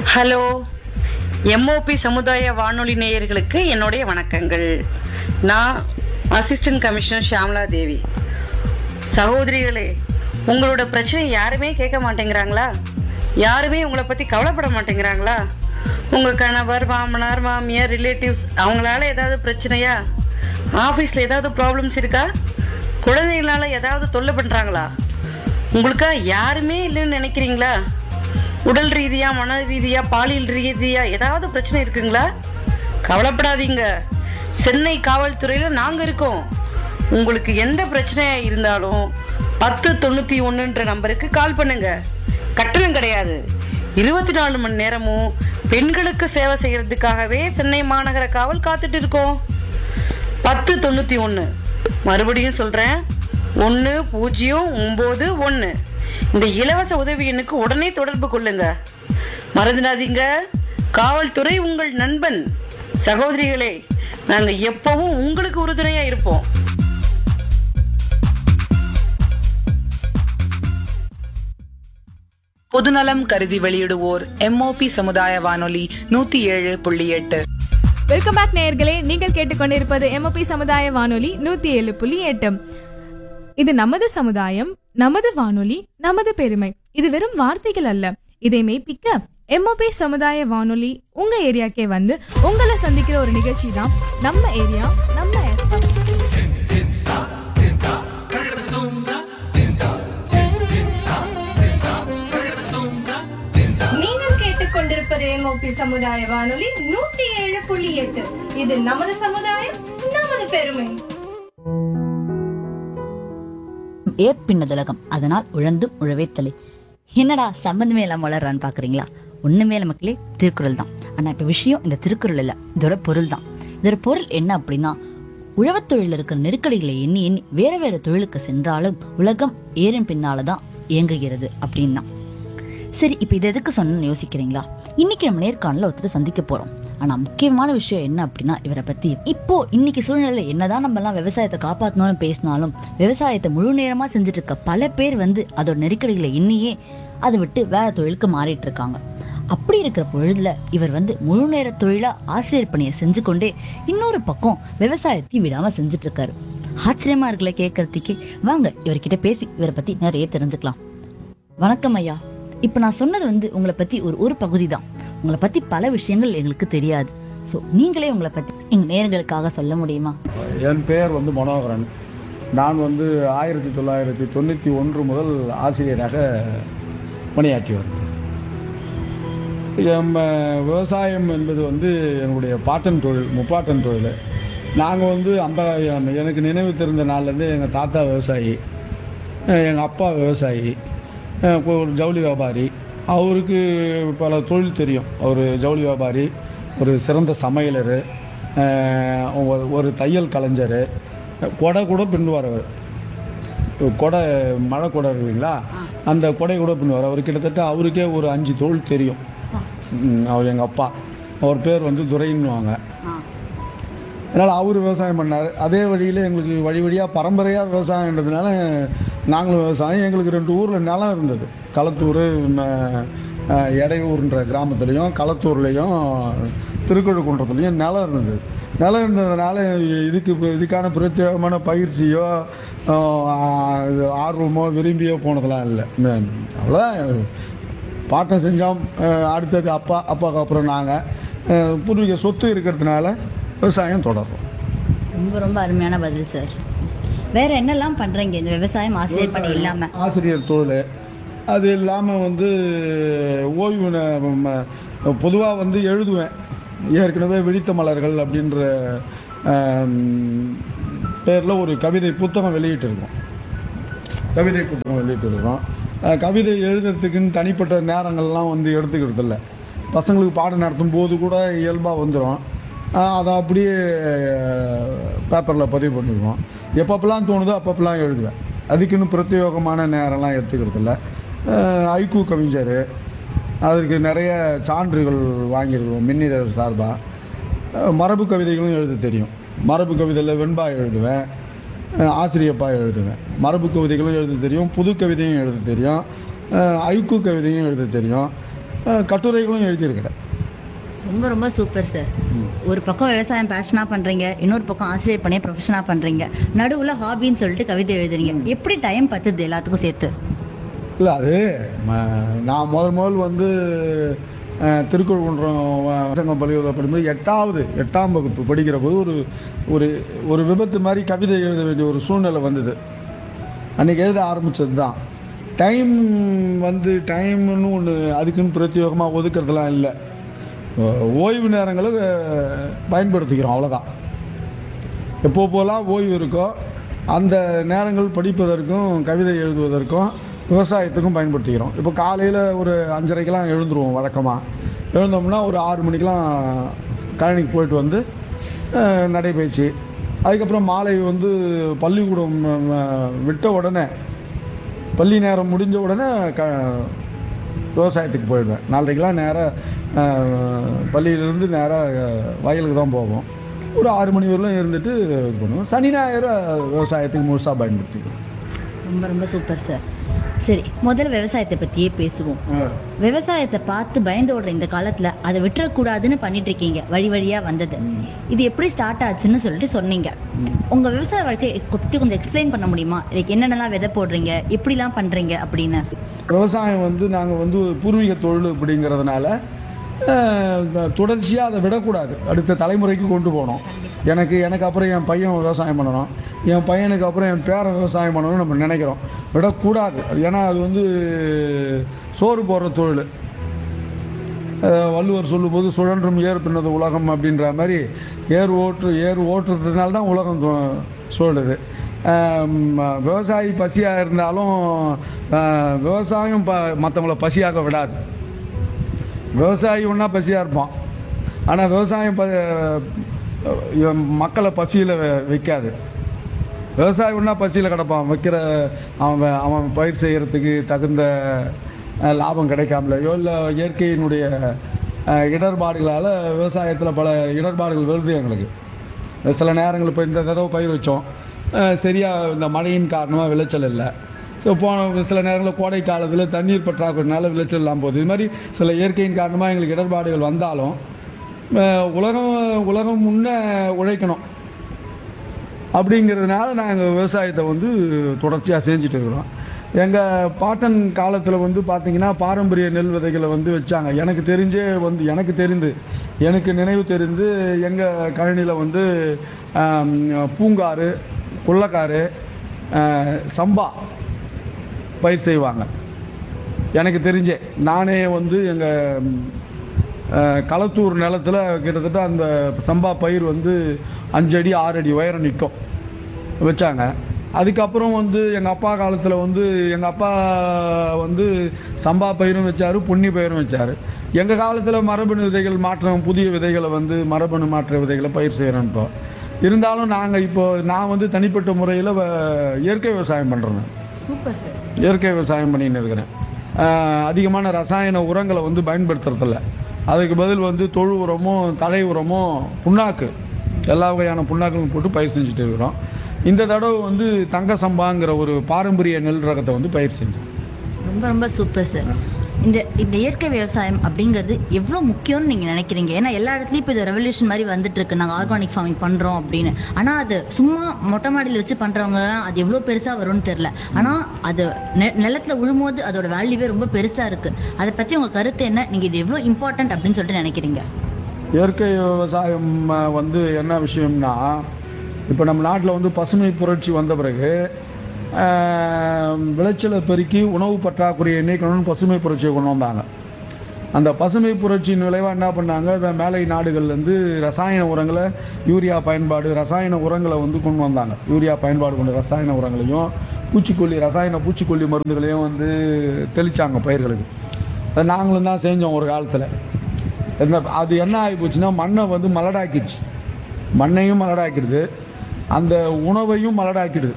Hello MOP சமுதாய வானொலி நேயர்களுக்கு என்னுடைய வணக்கங்கள் நான் அசிஸ்டன்ட் கமிஷனர் ஷியாமலா தேவி சகோதரிகளே உங்களோட பிரச்சனை யாருமே கேட்க மாட்டேங்கிறாங்களா யாருமே உங்களை பற்றி கவலைப்பட மாட்டேங்கிறாங்களா உங்கள் கணவர் மாமனார் மாமியார் ரிலேட்டிவ்ஸ் அவங்களால ஏதாவது பிரச்சனையா ஆஃபீஸில் ஏதாவது ப்ராப்ளம்ஸ் இருக்கா குழந்தைகளால ஏதாவது தொல்லை பண்ணுறாங்களா உங்களுக்கா யாருமே இல்லைன்னு நினைக்கிறீங்களா உடல் ரீதியா மன ரீதியா பாலியல் ரீதியா ஏதாவது பிரச்சனை இருக்குங்களா கவலைப்படாதீங்க சென்னை காவல்துறையில நாங்க இருக்கோம் உங்களுக்கு எந்த பிரச்சனையா இருந்தாலும் பத்து தொண்ணூத்தி ஒன்றுன்ற நம்பருக்கு கால் பண்ணுங்க கட்டணம் கிடையாது இருபத்தி நாலு மணி நேரமும் பெண்களுக்கு சேவை செய்யறதுக்காகவே சென்னை மாநகர காவல் காத்துட்டு இருக்கோம் பத்து தொண்ணூற்றி ஒன்று மறுபடியும் சொல்கிறேன் ஒன்று பூஜ்ஜியம் ஒம்பது ஒன்று இந்த இலவச உதவி எண்ணுக்கு உடனே தொடர்பு கொள்ளுங்க மறந்துடாதீங்க காவல்துறை உங்கள் நண்பன் சகோதரிகளே நாங்கள் எப்பவும் உங்களுக்கு உறுதுணையாக இருப்போம் பொதுநலம் கருதி வெளியிடுவோர் எம்ஓபி சமுதாய வானொலி நூத்தி ஏழு புள்ளி எட்டு வெல்கம் பேக் நேயர்களே நீங்கள் கேட்டுக்கொண்டிருப்பது எம்ஓபி சமுதாய வானொலி நூத்தி ஏழு புள்ளி எட்டு இது நமது சமுதாயம் நமது வானொலி நமது பெருமை இது வெறும் வார்த்தைகள் அல்ல இதை மெய்ப்பிக்க எம்ஓபி சமுதாய வானொலி உங்க ஏரியாக்கே வந்து உங்களை சந்திக்கிற ஒரு நிகழ்ச்சி தான் நம்ம ஏரியா நம்ம FM. நீங்கள் கேட்டுக்கொண்டிருப்பது எம்ஓபி சமுதாய வானொலி நூத்தி ஏழு புள்ளி எட்டு இது நமது சமுதாயம் நமது பெருமை ஏற்பின்னதுலகம் அதனால் உழந்தும் உழவே தலை என்னடா சம்பந்தமே இல்லாம வளர்றான்னு பாக்குறீங்களா ஒண்ணுமே இல்ல மக்களே திருக்குறள் தான் ஆனா இப்ப விஷயம் இந்த திருக்குறள் இல்ல இதோட பொருள் தான் இதோட பொருள் என்ன அப்படின்னா உழவுத் தொழில இருக்கிற நெருக்கடிகளை எண்ணி எண்ணி வேற வேற தொழிலுக்கு சென்றாலும் உலகம் ஏறின் பின்னாலதான் இயங்குகிறது அப்படின்னா சரி இப்ப இது எதுக்கு சொன்னு யோசிக்கிறீங்களா இன்னைக்கு நம்ம நேர்காணல ஒருத்தர் சந்திக்க போறோம் ஆனா முக்கியமான விஷயம் என்ன அப்படின்னா இவரை பத்தி இப்போ இன்னைக்கு சூழ்நிலை என்னதான் நம்ம எல்லாம் விவசாயத்தை காப்பாத்தணும்னு பேசினாலும் விவசாயத்தை முழு நேரமா செஞ்சுட்டு இருக்க பல பேர் வந்து அதோட நெருக்கடிகளை எண்ணியே அதை விட்டு வேற தொழிலுக்கு மாறிட்டு இருக்காங்க அப்படி இருக்கிற பொழுதுல இவர் வந்து முழு நேர தொழிலா ஆசிரியர் பணியை செஞ்சு கொண்டே இன்னொரு பக்கம் விவசாயத்தை விடாம செஞ்சுட்டு இருக்காரு ஆச்சரியமா இருக்குல்ல கேட்கறதுக்கே வாங்க இவர்கிட்ட பேசி இவரை பத்தி நிறைய தெரிஞ்சுக்கலாம் வணக்கம் ஐயா இப்ப நான் சொன்னது வந்து உங்களை பத்தி ஒரு ஒரு பகுதி தான் உங்களை பத்தி பல விஷயங்கள் எங்களுக்கு தெரியாது சோ நீங்களே உங்களை பத்தி எங்க நேர்களுக்காக சொல்ல முடியுமா என் பெயர் வந்து மனோகரன் நான் வந்து ஆயிரத்தி தொள்ளாயிரத்தி தொண்ணூற்றி ஒன்று முதல் ஆசிரியராக பணியாற்றி வந்தேன் எம் விவசாயம் என்பது வந்து என்னுடைய பாட்டன் தொழில் முப்பாட்டன் தொழில் நாங்கள் வந்து அந்த எனக்கு நினைவு தெரிந்த நாள்லேருந்து எங்கள் தாத்தா விவசாயி எங்கள் அப்பா விவசாயி அஹ் ஒரு ஜவுளி வியாபாரி அவருக்கு பல தொழில் தெரியும் அவர் ஜவுளி வியாபாரி ஒரு சிறந்த சமையலர் அஹ் ஒரு- ஒரு தையல் கலைஞர் கொடை கூட பின்னுவார் அவர் கொடை மழை கொடை இருக்குங்களா அந்த கொடை கூட பின்னுவார் அவர் கிட்டத்தட்ட அவருக்கே ஒரு அஞ்சு தொழில் தெரியும் ம், அவர் எங்கள் அப்பா அவர் பேர் வந்து துரைன்னுவாங்க அதனால் அவர் விவசாயம் பண்ணார் அதே வழியில் எங்களுக்கு வழி வழியாக பரம்பரையாக விவசாயன்றதுனால நாங்களும் விவசாயம் எங்களுக்கு ரெண்டு ஊரில் நிலம் இருந்தது களத்தூர் ம- அஹ், எடையூர்ன்ற கிராமத்துலேயும் களத்தூர்லேயும் திருக்கழுக்குன்றத்துலேயும் நிலம் இருந்தது நிலம் இருந்ததுனால இதுக்கு இப்ப இதுக்கான பிரத்யேகமான பயிற்சியோ அஹ், இது ஆர்வமோ விரும்பியோ போனதெல்லாம் இல்லை அவ்வளோதான் பாட்டம் செஞ்சோம் அஹ், அடுத்தது அப்பா அப்பாவுக்கு அப்புறம் நாங்கள் பூர்வீக சொத்து இருக்கிறதுனால விவசாயம் தொடரும் ரொம்ப ரொம்ப அருமையான பதில் சார் வேற என்னெல்லாம் பண்றீங்க இந்த விவசாயம் ஆசிரியர் பணி இல்லாம ஆசிரியர் தொழில் அது இல்லாமல் வந்து ஓய்வு பொதுவாக வந்து எழுதுவேன் ஏற்கனவே விழித்த மலர்கள் அப்படின்ற பேரில் ஒரு கவிதை புத்தகம் வெளியிட்டிருக்கோம் கவிதை புத்தகம் வெளியிட்டிருக்கோம் அஹ் கவிதை எழுதுறதுக்குன்னு தனிப்பட்ட நேரங்கள்லாம் வந்து எடுத்துக்கிறது இல்லை பசங்களுக்கு பாடம் நடத்தும் போது கூட இயல்பாக வந்துடும் அதை அப்படியே பேப்பரில் பதிவு பண்ணிடுவோம் எப்பப்பெல்லாம் தோணுதோ அப்பப்பெல்லாம் எழுதுவேன் அதுக்குன்னு பிரத்யேகமான நேரம்லாம் எடுத்துக்கிறது இல்லை ஐக்கூ கவிஞர் அதற்கு நிறைய சான்றுகள் வாங்கியிருக்கிறோம் மின்னிதழ் சார்பாக மரபு கவிதைகளும் எழுத தெரியும் மரபு கவிதையில் வெண்பா எழுதுவேன் அஹ் ஆசிரியப்பா எழுதுவேன் மரபு கவிதைகளும் எழுத தெரியும் புது கவிதையும் எழுத தெரியும் அஹ் ஐக்கூ கவிதையும் எழுத தெரியும் அஹ், கட்டுரைகளும் எழுதியிருக்கிறேன் ரொம்ப ரொம்ப சூப்பர் சார் ஒரு பக்கம் விவசாயம் பேஷனா பண்றீங்க இன்னொரு பக்கம் ஆசிரியர் பணியை ப்ரொஃபஷனா பண்றீங்க நடுவுல ஹாபின்னு சொல்லிட்டு கவிதை எழுதுறீங்க எப்படி டைம் பத்துது எல்லாத்துக்கும் சேர்த்து இல்லை அது ம- நான் முதல் முதல் வந்து அஹ், திருக்குறள்குன்றம் சங்கம் பள்ளியில் படிக்கும்போது எட்டாவது எட்டாம் வகுப்பு படிக்கிற போது ஒரு ஒரு ஒரு விபத்து மாதிரி கவிதை எழுத வேண்டிய ஒரு சூழ்நிலை வந்தது அன்னைக்கு எழுத ஆரம்பிச்சது தான் டைம் வந்து டைம்னு ஒன்று அதுக்குன்னு பிரத்யேகமாக ஒதுக்குறதுலாம் இல்லை ஓய்வு நேரங்களை அஹ், பயன்படுத்திக்கிறோம் அவ்வளோதான் எப்போ போலாம் ஓய்வு இருக்கோ அந்த நேரங்கள் படிப்பதற்கும் கவிதை எழுதுவதற்கும் விவசாயத்துக்கும் பயன்படுத்திக்கிறோம் இப்போ காலையில் ஒரு அஞ்சரைக்கெல்லாம் எழுந்துருவோம் வழக்கமாக எழுந்தோம்னா ஒரு ஆறு மணிக்கெலாம் கழனிக்கு போயிட்டு வந்து அஹ், நடைபயிற்சி அதுக்கப்புறம் மாலை வந்து பள்ளிக்கூடம் அஹ், விட்ட உடனே பள்ளி நேரம் முடிஞ்ச உடனே க விவசாயத்துக்கு போயிடுவேன் நாலரைக்கெலாம் நேராக பள்ளியிலேருந்து நேராக வயலுக்கு தான் போவோம் ஒரு ஆறு மணி வரலும் இருந்துட்டு இது பண்ணுவோம் சனி ஞாயிறு விவசாயத்துக்கு முழுசாக பயன்படுத்திக்குவோம் ரொம்ப ரொம்ப சூப்பர் சார் சரி முதல்ல விவசாயத்தை பத்தியே பேசுவோம் விவசாயத்தை பார்த்து பயந்து ஓடுற இந்த காலத்துல அதை விட்டுறக்கூடாதுன்னு பண்ணிட்டு இருக்கீங்க வழி வழியா வந்தது இது எப்படி ஸ்டார்ட் ஆச்சுன்னு சொல்லிட்டு சொன்னீங்க உங்க விவசாய வாழ்க்கையை பத்தி கொஞ்சம் எக்ஸ்பிளைன் பண்ண முடியுமா இதுக்கு என்னென்னலாம் விதை போடுறீங்க எப்படிலாம் பண்றீங்க அப்படின்னு விவசாயம் வந்து நாங்கள் வந்து ஒரு பூர்வீக தொழில் அப்படிங்கிறதுனால தொடர்ச்சியாக அதை விடக்கூடாது அடுத்த தலைமுறைக்கு கொண்டு போகணும் எனக்கு எனக்கு அப்புறம் என் பையன் விவசாயம் பண்ணணும் என் பையனுக்கு அப்புறம் என் பேரன் விவசாயம் பண்ணணும்னு நம்ம நினைக்கிறோம் விடக்கூடாது அது ஏன்னா அது வந்து சோறு போடுற தொழில் அஹ் வள்ளுவர் சொல்லும்போது சுழன்றும் ஏர் பின்னது உலகம் அப்படின்ற மாதிரி ஏர் ஓட்டு ஏர் ஓட்டுறதுனால தான் உலகம் சு- சுழலுது அஹ் ம- விவசாயி பசியாக இருந்தாலும் அஹ் விவசாயம் ப மற்றவங்கள பசியாக விடாது விவசாயி ஒன்றா பசியாக இருப்பான் ஆனால் விவசாயம் ப இவன் மக்களை பசியில் வைக்காது விவசாயி ஒன்றா பசியில் கிடப்பான் வைக்கிற அவன் வே- அவன் பயிர் செய்கிறதுக்கு தகுந்த அஹ், லாபம் கிடைக்காமலையோ இல்லை இயற்கையினுடைய அஹ், இடர்பாடுகளால் விவசாயத்தில் பல இடர்பாடுகள் வருது எங்களுக்கு சில நேரங்கள் இப்போ இந்த தடவை பயிர் வச்சோம் அஹ், சரியா இந்த மழையின் காரணமாக விளைச்சல் இல்லை ஸோ போன சில நேரங்களில் கோடை காலத்தில் தண்ணீர் பற்றாக்குறைனால விளைச்சல் இல்லாமல் போகுது இது மாதிரி சில இயற்கையின் காரணமாக எங்களுக்கு இடர்பாடுகள் வந்தாலும் அஹ், உலகம் உலகம் முன்ன உழைக்கணும் அப்படிங்கிறதுனால நாங்கள் விவசாயத்தை வந்து தொடர்ச்சியாக செஞ்சுட்டு இருக்கிறோம் எங்கள் பாட்டன் காலத்தில் வந்து பார்த்தீங்கன்னா பாரம்பரிய நெல் விதைகளை வந்து வச்சாங்க எனக்கு தெரிஞ்சே வந்து எனக்கு தெரிந்து எனக்கு நினைவு தெரிந்து எங்கள் கழனியில் வந்து ஆம், பூங்காறு குள்ளக்காரு ஆஹ், சம்பா பயிர் செய்வாங்க எனக்கு தெரிஞ்சே நானே வந்து எங்கள் களத்தூர் நிலத்தில் கிட்டத்தட்ட அந்த சம்பா பயிர் வந்து அஞ்சு அடி ஆறு அடி உயரம் நிற்கும் வச்சாங்க அதுக்கப்புறம் வந்து எங்கள் அப்பா காலத்தில் வந்து எங்கள் அப்பா வந்து சம்பா பயிரும் வச்சார் பொன்னி பயிரும் வச்சார் எங்கள் காலத்தில் மரபணு விதைகள் மாற்றம் புதிய விதைகளை வந்து மரபணு மாற்ற விதைகளை பயிர் செய்கிறோம் இப்போ இருந்தாலும் நாங்கள் இப்போ நான் வந்து தனிப்பட்ட முறையில் இயற்கை விவசாயம் பண்ணுறேன் சூப்பர் சார் இயற்கை விவசாயம் பண்ணின்னு இருக்கிறேன் ஆஹ் அதிகமான ரசாயன உரங்களை வந்து பயன்படுத்துறதில்ல அதுக்கு பதில் வந்து தொழு உரமும் தழை உரமும் புண்ணாக்கு எல்லா வகையான புண்ணாக்கும் போட்டு பயிர் செஞ்சுட்டு இருக்கிறோம் இந்த தடவை வந்து தங்க சம்பாங்கிற ஒரு பாரம்பரிய நெல் ரகத்தை வந்து பயிர் செஞ்சோம் ரொம்ப ரொம்ப சூப்பர் சார் இந்த இந்த இயற்கை விவசாயம் அப்படிங்கிறது எவ்வளோ முக்கியம்னு நீங்கள் நினைக்கிறீங்க ஏன்னா எல்லா இடத்துலையும் இப்போ இது ரெவல்யூஷன் மாதிரி வந்துட்டு இருக்கு நாங்கள் ஆர்கானிக் ஃபார்மிங் பண்ணுறோம் அப்படின்னு ஆனால் அது சும்மா மொட்டை மாடியில் வச்சு பண்ணுறவங்கலாம் அது எவ்வளோ பெருசாக வரும்னு தெரில ஆனால் அது நெ நிலத்தில் விழும்போது அதோட வேல்யூவே ரொம்ப பெருசாக இருக்குது அதை பற்றி உங்கள் கருத்து என்ன நீங்கள் இது எவ்வளோ இம்பார்ட்டன்ட் அப்படின்னு சொல்லிட்டு நினைக்கிறீங்க இயற்கை விவசாயம் அஹ், வந்து என்ன விஷயம்னா இப்போ நம்ம நாட்டில் வந்து பசுமை புரட்சி வந்த பிறகு அஹ், விளைச்சலை பெருக்கி உணவு பற்றாக்குறையை நீக்கணும்னு பசுமை புரட்சியை கொண்டு வந்தாங்க அந்த பசுமை புரட்சியின் விளைவாக என்ன பண்ணாங்க இந்த மேலை நாடுகள்லேருந்து ரசாயன உரங்களை யூரியா பயன்பாடு ரசாயன உரங்களை வந்து கொண்டு வந்தாங்க யூரியா பயன்பாடு கொண்ட ரசாயன உரங்களையும் பூச்சிக்கொல்லி ரசாயன பூச்சிக்கொல்லி மருந்துகளையும் வந்து தெளிச்சாங்க பயிர்களுக்கு அதை நாங்களும் தான் செஞ்சோம் ஒரு காலத்தில் என்ன அது என்ன ஆகி போச்சுன்னா மண்ணை வந்து மலடாக்கிடுச்சு மண்ணையும் மலடாக்கிடுது அந்த உணவையும் மலடாக்கிடுது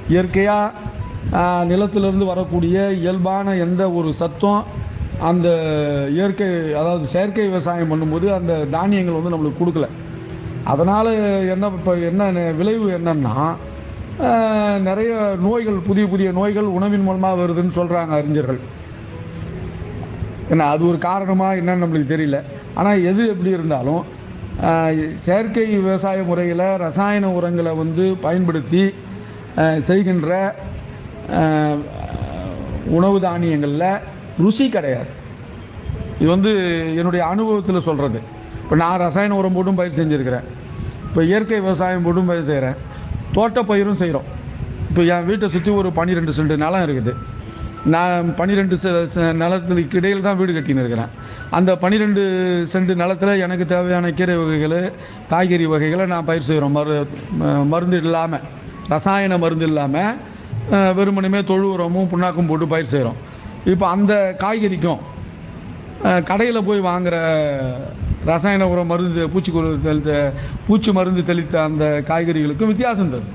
இயற்கையாக நிலத்திலிருந்து வரக்கூடிய இயல்பான எந்த ஒரு சத்தும் அந்த இயற்கை அதாவது செயற்கை விவசாயம் பண்ணும்போது அந்த தானியங்கள் வந்து நம்மளுக்கு கொடுக்கல அதனால் என்ன இப்போ என்ன ந- விளைவு என்னன்னா ஆஹ், நிறைய நோய்கள் புதிய புதிய நோய்கள் உணவின் மூலமாக வருதுன்னு சொல்கிறாங்க அறிஞர்கள் ஏன்னா அது ஒரு காரணமாக என்னன்னு நம்மளுக்கு தெரியல ஆனால் எது எப்படி இருந்தாலும் ஆஹ், செயற்கை விவசாய முறையில் ரசாயன உரங்களை வந்து பயன்படுத்தி ஆஹ், செய்கின்ற ஆஹ், உணவு தானியங்களில் ருசி கிடையாது இது வந்து என்னுடைய அனுபவத்தில் சொல்கிறது இப்போ நான் ரசாயன உரம் போட்டும் பயிர் செஞ்சுருக்கிறேன் இப்போ இயற்கை விவசாயம் போட்டும் பயிர் செய்கிறேன் தோட்ட பயிரும் செய்கிறோம் இப்போ என் வீட்டை சுற்றி ஒரு பன்னிரெண்டு சென்ட் நிலம் இருக்குது நான் பன்னிரெண்டு நிலத்துக்கு இடையில் தான் வீடு கட்டின்னு இருக்கிறேன் அந்த பன்னிரெண்டு சென்ட் நிலத்தில் எனக்கு தேவையான கீரை வகைகள் காய்கறி வகைகளை நான் பயிர் செய்கிறோம் மரு ம- மருந்து இல்லாமல் ரசாயன மருந்து இல்லாமல் வெறுமனுமே தொழு உரமும் புண்ணாக்கும் போட்டு பயிர் செய்கிறோம் இப்போ அந்த காய்கறிக்கும் கடையில் போய் வாங்குற ரசாயன உரம் மருந்து பூச்சிக்கொல்லி தெளித்த பூச்சி மருந்து தெளித்த அந்த காய்கறிகளுக்கும் வித்தியாசம் தருது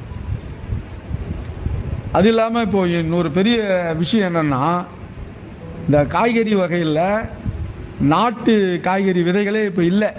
அது இல்லாமல் இப்போ இன்னொரு பெரிய விஷயம் என்னன்னா இந்த காய்கறி வகையில் நாட்டு காய்கறி விதைகளே இப்போ இல்லை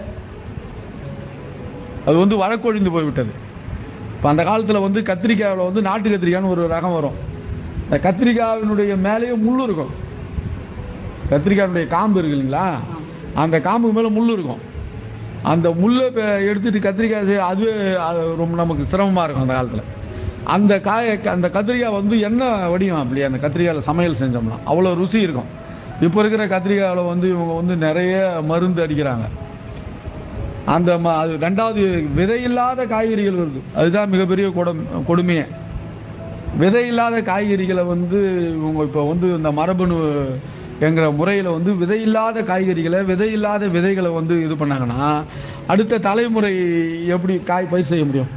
அது வந்து வழக்கொழிந்து போய்விட்டது இப்போ அந்த காலத்தில் வந்து கத்திரிக்காயில் வந்து நாட்டு கத்திரிக்காய்னு ஒரு ரகம் வரும் இந்த கத்திரிக்காயினுடைய மேலேயே முள் இருக்கும் கத்திரிக்காயினுடைய காம்பு இருக்கு இல்லைங்களா அந்த காம்பு மேலே முள் இருக்கும் அந்த முள்ளை ப- எடுத்துட்டு கத்திரிக்காய் செய்ய அதுவே அது ரொம்ப நமக்கு சிரமமாக இருக்கும் அந்த காலத்தில் அந்த காய அந்த கத்திரிக்காய் வந்து என்ன வடியும் அப்படி அந்த கத்திரிக்காயில் சமையல் செஞ்சோம்னா அவ்வளோ ருசி இருக்கும் இப்போ இருக்கிற கத்திரிக்காயில் வந்து இவங்க வந்து நிறைய மருந்து அடிக்கிறாங்க அந்த ம அது ரெண்டாவது விதையில்லாத காய்கறிகள் வருது அதுதான் மிகப்பெரிய கொடும் கொடுமையே விதையில்லாத காய்கறிகளை வந்து இவங்க இப்போ வந்து இந்த மரபணு என்கிற முறையில் வந்து விதையில்லாத காய்கறிகளை விதையில்லாத விதைகளை வந்து இது பண்ணாங்கன்னா அடுத்த தலைமுறை எப்படி காய் பயிர் செய்ய முடியும்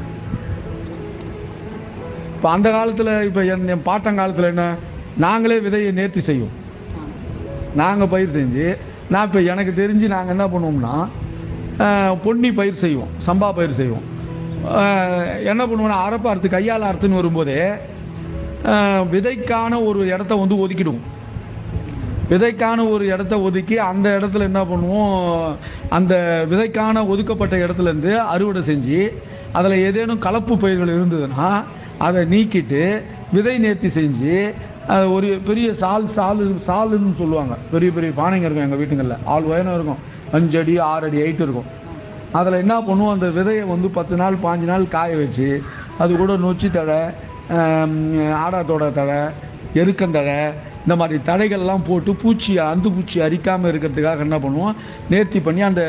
இப்போ அந்த காலத்தில் இப்போ என் என் பாட்டங்காலத்தில் என்ன நாங்களே விதையை நேர்த்தி செய்வோம் நாங்கள் பயிர் செஞ்சு நான் இப்போ எனக்கு தெரிஞ்சு நாங்கள் என்ன பண்ணுவோம்னா அஹ், பொன்னி பயிர் செய்வோம் சம்பா பயிர் செய்வோம் அஹ், என்ன பண்ணுவோம்னா அரப்பு அறுத்து கையால் அறுத்துன்னு வரும்போதே அஹ், விதைக்கான ஒரு இடத்த வந்து ஒதுக்கிடுவோம் விதைக்கான ஒரு இடத்த ஒதுக்கி அந்த இடத்துல என்ன பண்ணுவோம் அந்த விதைக்கான ஒதுக்கப்பட்ட இடத்துல இருந்து அறுவடை செஞ்சு அதில் ஏதேனும் கலப்பு பயிர்கள் இருந்ததுன்னா அதை நீக்கிட்டு விதை நேர்த்தி செஞ்சு அது ஒரு பெரிய சால் சாலு சாலுன்னு சொல்லுவாங்க பெரிய பெரிய பானைங்க இருக்கும் எங்கள் வீட்டுங்களில் ஆள் உயரம் இருக்கும் அஞ்சு அடி ஆறு அடி ஹைட் இருக்கும் அதில் என்ன பண்ணுவோம் அந்த விதையை வந்து பத்து நாள் பாஞ்சு நாள் காய வச்சு அது கூட நொச்சி தழை ஆம், ஆடாத்தோட தழை எருக்கந்தழை இந்த மாதிரி தழைகள்லாம் போட்டு பூச்சி அந்து பூச்சி அரிக்காமல் இருக்கிறதுக்காக என்ன பண்ணுவோம் நேர்த்தி பண்ணி அந்த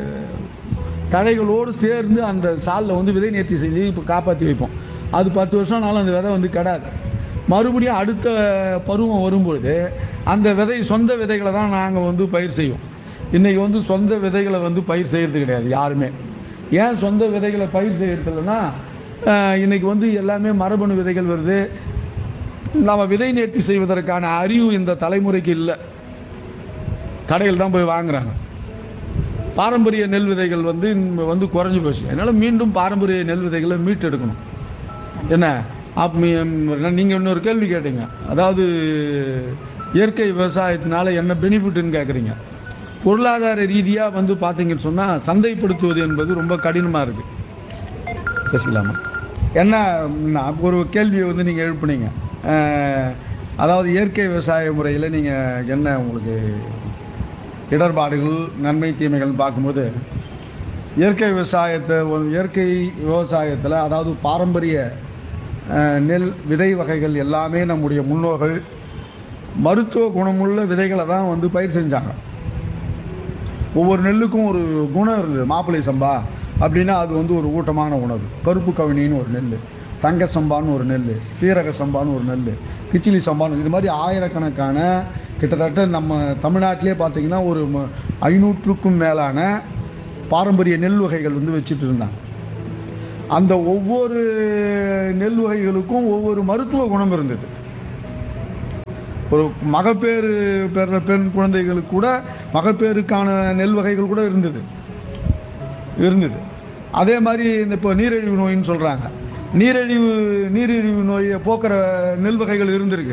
தழைகளோடு சேர்ந்து அந்த சாலில் வந்து விதை நேர்த்தி செஞ்சு இப்போ காப்பாற்றி வைப்போம் அது பத்து வருஷம்னாலும் அந்த விதை வந்து கிடாது மறுபடியும் அடுத்த பருவம் வரும்பொழுது அந்த விதை சொந்த விதைகளை தான் நாங்கள் வந்து பயிர் செய்வோம் இன்னைக்கு வந்து சொந்த விதைகளை வந்து பயிர் செய்கிறது கிடையாது யாருமே ஏன் சொந்த விதைகளை பயிர் செய்யறது இல்லைன்னா ஆஹ், இன்னைக்கு வந்து எல்லாமே மரபணு விதைகள் வருது நம்ம விதை நேர்த்தி செய்வதற்கான அறிவு இந்த தலைமுறைக்கு இல்லை கடையில் தான் போய் வாங்குறாங்க பாரம்பரிய நெல் விதைகள் வந்து இந்த வந்து குறைஞ்சு போச்சு அதனால மீண்டும் பாரம்பரிய நெல் விதைகளை மீட்டெடுக்கணும் என்ன அப்ப மீ- நீங்க இன்னொரு கேள்வி கேட்டீங்க அதாவது இயற்கை விவசாயத்தினால என்ன பெனிஃபிட்னு கேட்குறீங்க பொருளாதார ரீதியாக வந்து பார்த்தீங்கன்னு சொன்னால் சந்தைப்படுத்துவது என்பது ரொம்ப கடினமாக இருக்கு பேசலாமா என்ன நான் ஒரு கேள்வியை வந்து நீங்கள் எழுப்புனீங்க அஹ், அதாவது இயற்கை விவசாய முறையில் நீங்கள் என்ன உங்களுக்கு இடர்பாடுகள் நன்மை தீமைகள்னு பார்க்கும்போது இயற்கை விவசாயத்தை வந்து- இயற்கை விவசாயத்தில் அதாவது பாரம்பரிய அஹ், நெல் விதை வகைகள் எல்லாமே நம்முடைய முன்னோர்கள் மருத்துவ குணமுள்ள விதைகளை தான் வந்து பயிர் செஞ்சாங்க ஒவ்வொரு நெல்லுக்கும் ஒரு குணம் இருந்தது மாப்பிள்ளை சம்பா அப்படின்னா அது வந்து ஒரு ஊட்டமான உணவு கருப்பு கவினின்னு ஒரு நெல் தங்க சம்பான்னு ஒரு நெல் சீரக சம்பான்னு ஒரு நெல் கிச்சிலி சம்பான்னு இது மாதிரி ஆயிரக்கணக்கான கிட்டத்தட்ட நம்ம தமிழ்நாட்டிலே பார்த்தீங்கன்னா ஒரு ம- ஐநூற்றுக்கும் மேலான பாரம்பரிய நெல் வகைகள் வந்து வச்சுட்டு இருந்தாங்க அந்த ஒவ்வொரு நெல் வகைகளுக்கும் ஒவ்வொரு மருத்துவ குணம் இருந்தது ஒரு மகப்பேறு பெற பெண் குழந்தைகளுக்கு கூட மகப்பேறுக்கான நெல் வகைகள் கூட இருந்தது இருந்தது அதே மாதிரி இந்த இப்போ நீரிழிவு நோயின்னு சொல்கிறாங்க நீரிழிவு நீரிழிவு நோயை போக்குற நெல் வகைகள் இருந்திருக்கு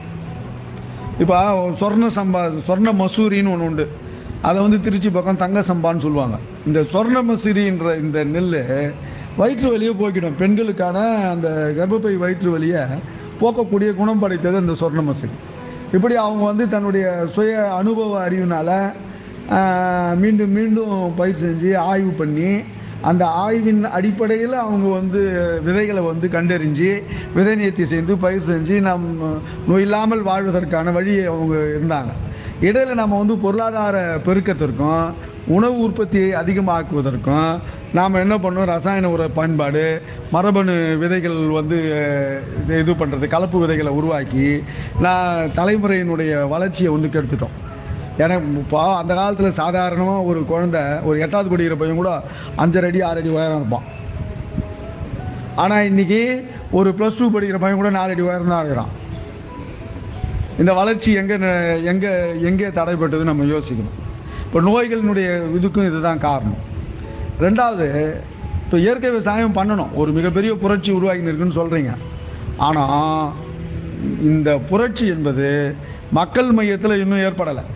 இப்போ சொர்ண சம்பா சொர்ண மசூரின்னு ஒன்று உண்டு அதை வந்து திருச்சி பக்கம் தங்க சம்பான்னு சொல்லுவாங்க இந்த சொர்ண மசூரின்ற இந்த நெல் வயிற்று வலியை போக்கிடும் பெண்களுக்கான அந்த கர்ப்பப்பை வயிற்று வலியை போக்கக்கூடிய குணம் படைத்தது இந்த சொர்ண மசூரி இப்படி அவங்க வந்து தன்னுடைய சுய அனுபவ அறிவினால ஆஹ், மீண்டும் மீண்டும் பயிர் செஞ்சு ஆய்வு பண்ணி அந்த ஆய்வின் அடிப்படையில் அவங்க வந்து விதைகளை வந்து கண்டறிஞ்சு விதை நேர்த்தி செய்து பயிர் செஞ்சு நம் நோய் இல்லாமல் வாழ்வதற்கான வழியை அவங்க இருந்தாங்க இடையில நம்ம வந்து பொருளாதார பெருக்கத்திற்கும் உணவு உற்பத்தியை அதிகமாக்குவதற்கும் நாம் என்ன பண்ணோம் ரசாயன உர பயன்பாடு மரபணு விதைகள் வந்து அஹ், இது- இது பண்ணுறது கலப்பு விதைகளை உருவாக்கி நான் தலைமுறையினுடைய வளர்ச்சியை வந்து கெடுத்துட்டோம் ஏன்னா இப்போ அந்த காலத்தில் சாதாரணமாக ஒரு குழந்தை ஒரு எட்டாவது படிக்கிற பையன் கூட அஞ்சரை அடி ஆறு அடி உயரம் இருப்பான் ஆனால் இன்னைக்கு ஒரு ப்ளஸ் டூ படிக்கிற பையன் கூட நாலு அடி உயரம் தான் இருக்கிறான் இந்த வளர்ச்சி எங்கே எங்கே எங்கே தடைப்பட்டது நம்ம யோசிக்கணும் இப்போ நோய்களினுடைய இதுக்கும் இதுதான் காரணம் ரெண்டாவது இப்போ இயற்கை விவசாயம் பண்ணணும் ஒரு மிகப்பெரிய புரட்சி உருவாகி இருக்குன்னு சொல்கிறீங்க ஆனால் இந்த புரட்சி என்பது மக்கள் மையத்தில் இன்னும் ஏற்படலை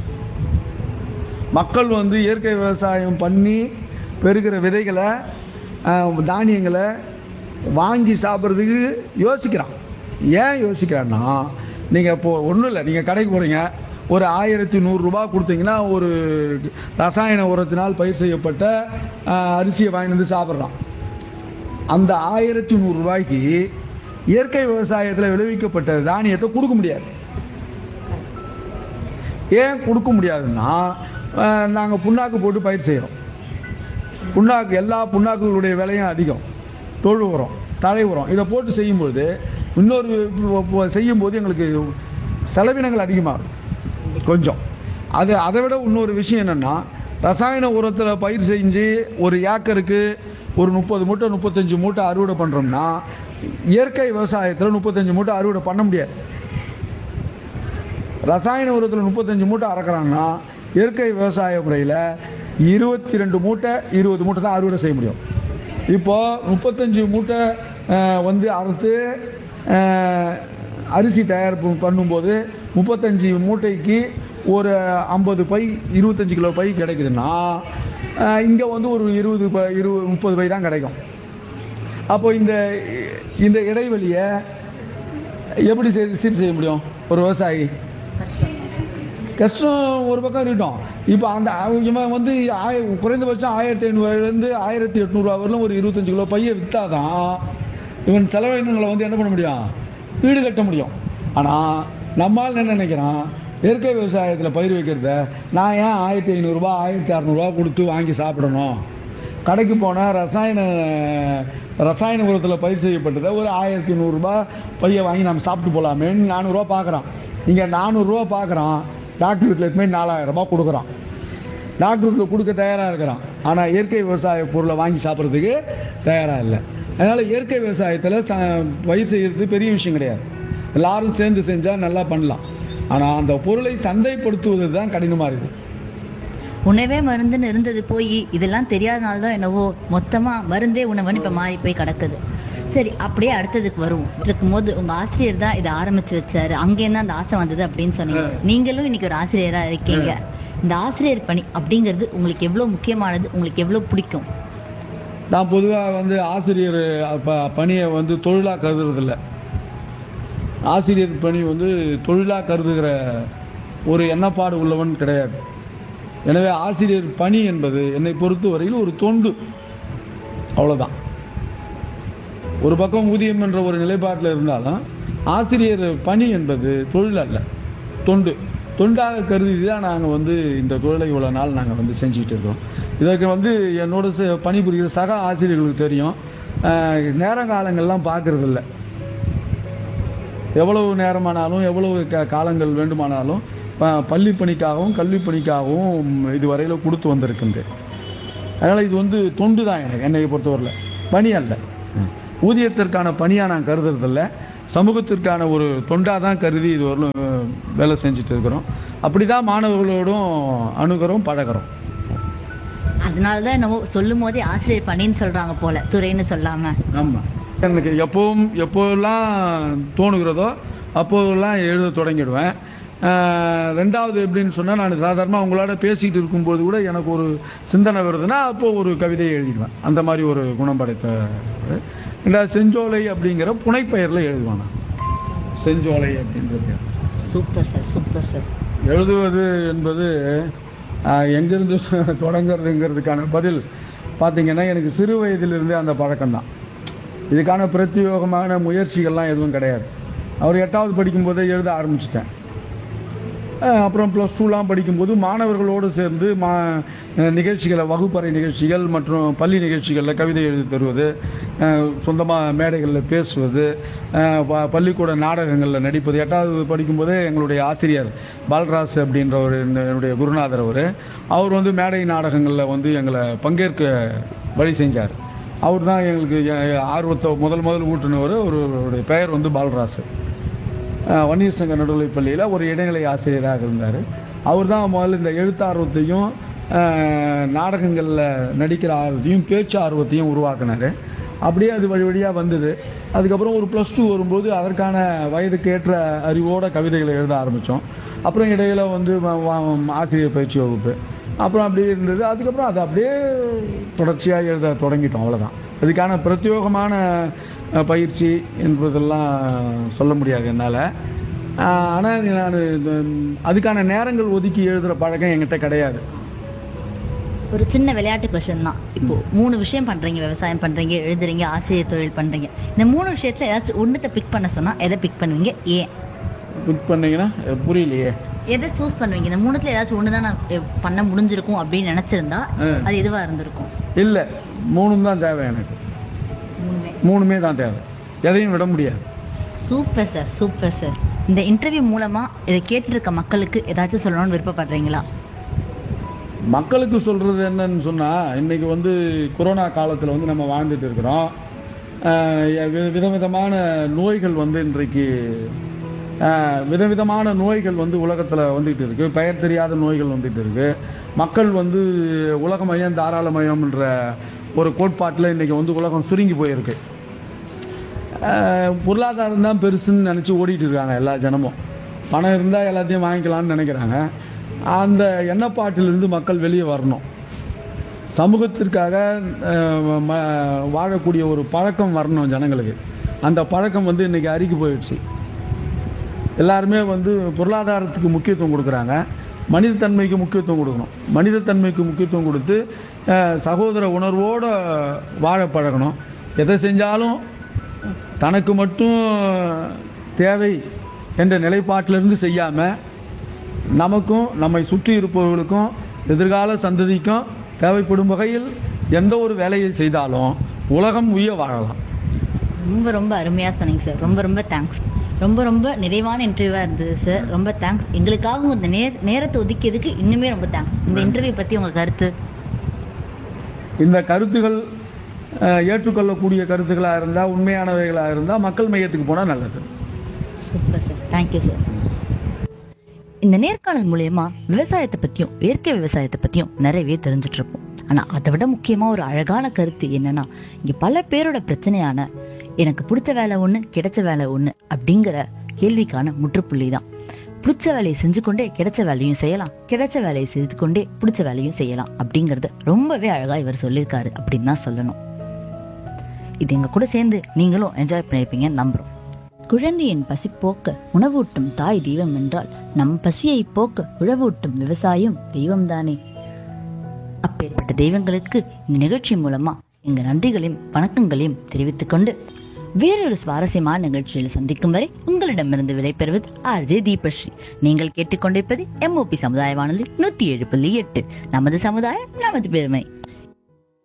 மக்கள் வந்து இயற்கை விவசாயம் பண்ணி பெருகிற விதைகளை ஆஹ், தானியங்களை வாங்கி சாப்பிட்றதுக்கு யோசிக்கிறான் ஏன் யோசிக்கிறான்னா நீங்கள் இப்போ ஒன்றும் இல்லை நீங்கள் கடைக்கு போகிறீங்க ஒரு ஆயிரத்தி நூறுரூபா கொடுத்தீங்கன்னா ஒரு ரசாயன உரத்தினால் பயிர் செய்யப்பட்ட ஆஹ், அரிசியை வாங்கி வந்து சாப்பிட்றான் அந்த ஆயிரத்தி நூறுரூபாய்க்கு இயற்கை விவசாயத்தில் விளைவிக்கப்பட்ட தானியத்தை கொடுக்க முடியாது ஏன் கொடுக்க முடியாதுன்னா நாங்கள் புண்ணாக்கு போட்டு பயிர் செய்கிறோம் புண்ணாக்கு எல்லா புண்ணாக்குகளுடைய விலையும் அதிகம் தொழு உரம் தழை உரம் இதை போட்டு செய்யும்போது இன்னொரு இப்போ- இப்போ செய்யும்போது எங்களுக்கு செலவினங்கள் அதிகமாகும் கொஞ்சம் அது அதை விட இன்னொரு விஷயம் என்னென்னா ரசாயன உரத்தில் பயிர் செஞ்சு ஒரு ஏக்கருக்கு ஒரு முப்பது மூட்டை முப்பத்தஞ்சு மூட்டை அறுவடை பண்ணுறோம்னா இயற்கை விவசாயத்தில் முப்பத்தஞ்சு மூட்டை அறுவடை பண்ண முடியாது ரசாயன உரத்தில் முப்பத்தஞ்சு மூட்டை அறக்குறாங்கன்னா இயற்கை விவசாய முறையில் இருபத்தி ரெண்டு மூட்டை இருபது மூட்டை தான் அறுவடை செய்ய முடியும் இப்போ முப்பத்தஞ்சு மூட்டை அஹ், வந்து அறுத்து அஹ், அரிசி தயார் ப- பண்ணும்போது முப்பத்தஞ்சு மூட்டைக்கு ஒரு ஐம்பது பை இருபத்தஞ்சு கிலோ பை கிடைக்குதுன்னா இங்கே வந்து ஒரு இருபது ப இருபது முப்பது பை தான் கிடைக்கும் அப்போ இந்த இந்த இடைவெளியை எப்படி சரி சீர் செய்ய முடியும் ஒரு விவசாயி கஷ்டம் ஒரு பக்கம் இருக்கட்டும் இப்போ அந்த அவ- இவன் வந்து ஆய குறைந்தபட்சம் ஆயிரத்தி ஐநூறுலேருந்து ஆயிரத்தி எட்நூறுவா வரலும் ஒரு இருபத்தஞ்சு கிலோ பையை விற்றாதான் இவன் செலவினங்களை வந்து என்ன பண்ண முடியும் வீடு கட்ட முடியும் ஆனால் நம்மால் என்ன நினைக்கிறான் இயற்கை விவசாயத்தில் பயிர் வைக்கிறத நான் ஏன் ஆயிரத்தி ஐநூறுரூவா ஆயிரத்தி அறநூறுவா கொடுத்து வாங்கி சாப்பிடணும் கடைக்கு போனால் ரசாயன ரசாயன உரத்தில் பயிர் செய்யப்பட்டதை ஒரு ஆயிரத்தி நூறுரூபா பையை வாங்கி நம்ம சாப்பிட்டு போகலாமேன்னு நானூறுரூவா பார்க்குறான் இங்கே நானூறுரூவா பார்க்குறான் டாக்டர் வீட்டில் எதுவுமே நாலாயிரம் ரூபாய் கொடுக்குறான் டாக்டர் வீட்டில் கொடுக்க தயாராக இருக்கிறான் ஆனால் இயற்கை விவசாய பொருளை வாங்கி சாப்பிட்றதுக்கு தயாராக இல்லை அதனால் இயற்கை விவசாயத்தில் ச பயிர் செய்கிறது பெரிய விஷயம் கிடையாது எல்லாரும் சேர்ந்து செஞ்சால் நல்லா பண்ணலாம் ஆனால் அந்த பொருளை சந்தைப்படுத்துவது தான் கடினமாக இருக்குது உணவே மருந்துன்னு இருந்தது போய் இதெல்லாம் தெரியாதனால தான் என்னவோ மொத்தமா மருந்தே உணவுன்னு இப்ப மாறி போய் கிடக்குது சரி அப்படியே அடுத்ததுக்கு வருவோம் இருக்கும்போது உங்க ஆசிரியர் தான் இதை ஆரம்பிச்சு வச்சாரு அங்கேருந்து அந்த ஆசை வந்தது அப்படின்னு சொன்னீங்க நீங்களும் இன்னைக்கு ஒரு ஆசிரியரா இருக்கீங்க இந்த ஆசிரியர் பணி அப்படிங்கிறது உங்களுக்கு எவ்வளவு முக்கியமானது உங்களுக்கு எவ்வளவு பிடிக்கும் நான் பொதுவாக வந்து ஆசிரியர் ப பணியை வந்து தொழிலாக கருதுறதில்ல ஆசிரியர் பணி வந்து தொழிலாக கருதுகிற ஒரு எண்ணப்பாடு உள்ளவன் கிடையாது எனவே ஆசிரியர் பணி என்பது என்னை பொறுத்த வரையில் ஒரு தொண்டு அவ்வளோதான் ஒரு பக்கம் ஊதியம் என்ற ஒரு நிலைப்பாட்டில் இருந்தாலும் ஆசிரியர் பணி என்பது தொழில் அல்ல தொண்டு தொண்டாக கருதி தான் நாங்கள் வந்து இந்த தொழிலை இவ்வளோ நாள் நாங்கள் வந்து செஞ்சுக்கிட்டு இருக்கோம் இதற்கு வந்து என்னோட ச- பணிபுரிகிற சக ஆசிரியர்களுக்கு தெரியும் அஹ், நேரங்காலங்கள்லாம் பார்க்கறதில்ல எவ்வளவு நேரமானாலும் எவ்வளவு க காலங்கள் வேண்டுமானாலும் ப- பள்ளி பணிக்காகவும் கல்வி பணிக்காகவும் இதுவரையில் கொடுத்து வந்திருக்கின்றேன் அதனால் இது வந்து தொண்டு தான் எனக்கு என்னை பொறுத்தவரையில் பணி அல்ல ஊதியத்திற்கான பணியாக நான் கருதுறதில்ல சமூகத்திற்கான ஒரு தொண்டாக தான் கருதி இது வரலும் வேலை செஞ்சுட்டு இருக்கிறோம் அப்படி தான் மாணவர்களோடும் அணுகிறோம் பழகிறோம் அதனால தான் என்னவோ சொல்லும் போதே ஆசிரியர் பணின்னு சொல்றாங்க போல துறைன்னு சொல்லாம ஆமாம் எனக்கு எப்பவும் எப்போதெல்லாம் தோணுகிறதோ அப்போதெல்லாம் எழுத தொடங்கிடுவேன் ஆஹ் ரெண்டாவது எப்படின்னு சொன்னால் நான் சாதாரணமாக உங்களோட பேசிக்கிட்டு இருக்கும்போது கூட எனக்கு ஒரு சிந்தனை வருதுன்னா அப்போ ஒரு கவிதையை எழுதிடுவேன் அந்த மாதிரி ஒரு குணம் படைத்த ரெண்டாவது செஞ்சோலை அப்படிங்கிற புனைப்பெயரில் எழுதுவேன் நான் செஞ்சோலை அப்படின்ற பேர் சூப்பர் சார் சூப்பர் சார் எழுதுவது என்பது ஆஹ், எங்கிருந்து தொடங்குறதுங்கிறதுக்கான பதில் பார்த்தீங்கன்னா எனக்கு சிறு வயதிலிருந்தே அந்த பழக்கம்தான் இதுக்கான பிரத்யோகமான முயற்சிகள்லாம் எதுவும் கிடையாது அவர் எட்டாவது படிக்கும்போதே எழுத ஆரம்பிச்சிட்டேன் அஹ் அப்புறம் ப்ளஸ் டூலாம் படிக்கும்போது மாணவர்களோடு சேர்ந்து மா அஹ் நிகழ்ச்சிகளை வகுப்பறை நிகழ்ச்சிகள் மற்றும் பள்ளி நிகழ்ச்சிகளில் கவிதை எழுதி தருவது சொந்தமாக மேடைகளில் பேசுவது அஹ் ப- பள்ளிக்கூட நாடகங்களில் நடிப்பது எட்டாவது படிக்கும்போதே எங்களுடைய ஆசிரியர் பால்ராஜ் அப்படின்ற ஒரு என்னுடைய குருநாதர் அவர் அவர் வந்து மேடை நாடகங்களில் வந்து எங்களை பங்கேற்க வழி செஞ்சார் அவர் தான் எங்களுக்கு எ- ஆர்வத்தை முதல் முதல் ஊட்டினவர் அவருடைய பெயர் வந்து பால்ராஜ் அஹ் வன்னியர் சங்க நடுநிலைப் பள்ளியில் ஒரு இடைநிலை ஆசிரியராக இருந்தார் அவர் தான் முதல்ல இந்த எழுத்தார்வத்தையும் நாடகங்களில் நடிக்கிற ஆர்வத்தையும் பேச்சு ஆர்வத்தையும் உருவாக்குனார் அப்படியே அது வழி வழியாக வந்தது அதுக்கப்புறம் ஒரு ப்ளஸ் டூ வரும்போது அதற்கான வயதுக்கு ஏற்ற அறிவோட கவிதைகளை எழுத ஆரம்பித்தோம் அப்புறம் இடையில வந்து வ- வ- ஆசிரியர் பயிற்சி வகுப்பு அப்புறம் அப்படியே இருந்தது அதுக்கப்புறம் அது அப்படியே தொடர்ச்சியாக எழுத தொடங்கிட்டோம் அவ்வளோதான் அதுக்கான பிரத்யோகமான அஹ், பயிற்சி என்பதெல்லாம் சொல்ல முடியாது என்னால் ஆனால் நான் அதுக்கான நேரங்கள் ஒதுக்கி எழுதுகிற பழக்கம் என்கிட்ட கிடையாது ஒரு சின்ன விளையாட்டு கொஸ்டின் தான் இப்போ மூணு விஷயம் பண்றீங்க விவசாயம் பண்றீங்க எழுதுறீங்க ஆசிரியர் தொழில் பண்றீங்க இந்த மூணு விஷயத்துல ஏதாச்சும் ஒன்றத்தை பிக் பண்ண சொன்னா எதை பிக் பண்ணுவீங்க ஏன் புக் பண்ணீங்கன்னா அஹ், புரியலையே எதை சூஸ் பண்ணுவீங்க இந்த மூணுத்துல ஏதாச்சும் ஒன்று தான் நான் எ, பண்ண முடிஞ்சிருக்கும் அப்படின்னு நினைச்சிருந்தா ஆ. அது எதுவா இருந்திருக்கும் இல்லை மூணும் தான் தேவை எனக்கு மூணுமே மூணுமே தான் தேவை எதையும் விட முடியாது சூப்பர் சார் சூப்பர் சார் இந்த இன்டர்வியூ மூலமா இதை கேட்டிருக்க மக்களுக்கு ஏதாச்சும் சொல்லணும்னு விருப்பப்படுறீங்களா மக்களுக்கு சொல்கிறது என்னன்னு சொன்னால் இன்றைக்கி வந்து கொரோனா காலத்தில் வந்து நம்ம வாழ்ந்துட்டு இருக்கிறோம் ஆஹ் வி- விதவிதமான நோய்கள் வந்து இன்றைக்கு ஆஹ் விதவிதமான நோய்கள் வந்து உலகத்தில் வந்துகிட்டு இருக்கு பெயர் தெரியாத நோய்கள் வந்துகிட்டு இருக்கு மக்கள் வந்து உலகமயம் தாராளமயம்ன்ற ஒரு கோட்பாட்டில் இன்றைக்கி வந்து உலகம் சுருங்கி போயிருக்கு ஆஹ் பொருளாதாரம் தான் பெருசுன்னு நினச்சி ஓடிட்டு இருக்காங்க எல்லா ஜனமும் பணம் இருந்தால் எல்லாத்தையும் வாங்கிக்கலாம்னு நினைக்கிறாங்க அந்த எண்ணப்பாட்டிலிருந்து மக்கள் வெளியே வரணும் சமூகத்திற்காக ஆஹ் ம- வாழக்கூடிய ஒரு பழக்கம் வரணும் ஜனங்களுக்கு அந்த பழக்கம் வந்து இன்னைக்கு அருகி போயிடுச்சு எல்லாருமே வந்து பொருளாதாரத்துக்கு முக்கியத்துவம் கொடுக்குறாங்க மனிதத்தன்மைக்கு முக்கியத்துவம் கொடுக்கணும் மனிதத்தன்மைக்கு முக்கியத்துவம் கொடுத்து அஹ், சகோதர உணர்வோடு வாழ பழகணும் எதை செஞ்சாலும் தனக்கு மட்டும் தேவை என்ற நிலைப்பாட்டிலிருந்து செய்யாமல் நமக்கும் நம்மை சுற்றி இருப்பவர்களுக்கும் எதிர்கால சந்ததிக்கும் தேவைப்படும் வகையில் எந்த ஒரு வேலையை செய்தாலும் உலகம் உய்ய வாழலாம் ரொம்ப ரொம்ப அருமையாக சொன்னீங்க சார் ரொம்ப ரொம்ப தேங்க்ஸ் ரொம்ப ரொம்ப நிறைவான இன்டர்வியூவாக இருந்தது சார் ரொம்ப தேங்க்ஸ் எங்களுக்காக இந்த நே நேரத்தை ஒதுக்கியதுக்கு இன்னுமே ரொம்ப தேங்க்ஸ் இந்த இன்டர்வியூ பற்றி உங்கள் கருத்து இந்த கருத்துகள் அஹ், ஏற்றுக்கொள்ளக்கூடிய கருத்துக்களாக இருந்தால் உண்மையானவைகளாக இருந்தால் மக்கள் மையத்துக்கு போனால் நல்லது சூப்பர் சார் தேங்க்யூ சார் இந்த நேர்காணல் மூலயமா விவசாயத்தை பற்றியும் இயற்கை விவசாயத்தை பற்றியும் நிறையவே தெரிஞ்சுட்டு இருப்போம் ஆனால் அதை விட முக்கியமாக ஒரு அழகான கருத்து என்னன்னா இங்கே பல பேரோட பிரச்சனையான எனக்கு பிடிச்ச வேலை ஒன்று கிடைச்ச வேலை ஒன்று அப்படிங்கிற கேள்விக்கான முற்றுப்புள்ளி தான் பிடிச்ச வேலையை செஞ்சு கொண்டே கிடைச்ச வேலையும் செய்யலாம் கிடைச்ச வேலையை செய்து கொண்டே பிடிச்ச வேலையும் செய்யலாம் அப்படிங்கறத ரொம்பவே அழகாக இவர் சொல்லியிருக்காரு அப்படின்னு தான் சொல்லணும் இது எங்க கூட சேர்ந்து நீங்களும் என்ஜாய் பண்ணியிருப்பீங்கன்னு நம்புறோம் குழந்தையின் பசி போக்க உணவூட்டும் தாய் தெய்வம் என்றால் நம் பசியை போக்க உழவூட்டும் விவசாயம் தெய்வம்தானே அப்பேற்பட்ட தெய்வங்களுக்கு இந்த நிகழ்ச்சி மூலமா எங்க நன்றிகளையும் வணக்கங்களையும் தெரிவித்துக் கொண்டு வேறொரு சுவாரஸ்யமான நிகழ்ச்சியில் சந்திக்கும் வரை உங்களிடமிருந்து விடைபெறுவது ஆர்ஜே தீபஸ்ரீ நீங்கள் கேட்டுக்கொண்டிருப்பது எம்ஓபி சமுதாய வானொலி நூத்தி ஏழு புள்ளி எட்டு நமது சமுதாயம் நமது பெருமை